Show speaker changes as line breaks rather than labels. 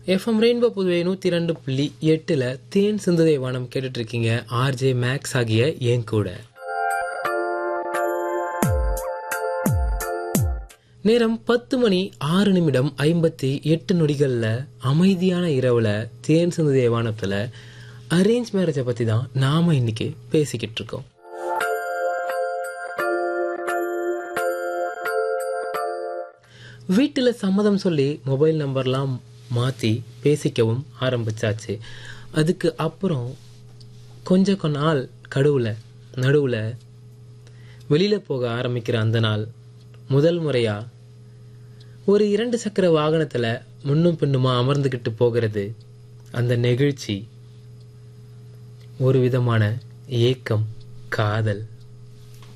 FM rainbow Puduvai நூற்றி ரெண்டு புள்ளி எட்டில் தேன் சிந்துதை வானம் கேட்டுட்டு இருக்கீங்க ஆர்ஜே மேக்ஸ் ஆகிய என் கூட நேரம் பத்து மணி ஆறு நிமிடம் ஐம்பத்தி எட்டு நொடிகளில் அமைதியான இரவில் தேன் சிந்துதை வானத்தில் அரேஞ்ச் மேரேஜை பற்றி தான் நாம் இன்னைக்கு பேசிக்கிட்டு இருக்கோம் வீட்டில் சம்மதம் சொல்லி மொபைல் நம்பர்லாம் மாற்றி பேசிக்கவும் ஆரம்பிச்சாச்சு அதுக்கு அப்புறம் கொஞ்ச கொஞ்ச நாள் கடுவில் நடுவில் வெளியில் போக ஆரம்பிக்கிற அந்த நாள் முதல் முறையாக ஒரு இரண்டு சக்கர வாகனத்தில் முன்னும் பின்னுமா அமர்ந்துக்கிட்டு போகிறது அந்த நெகிழ்ச்சி ஒரு விதமான ஏக்கம் காதல்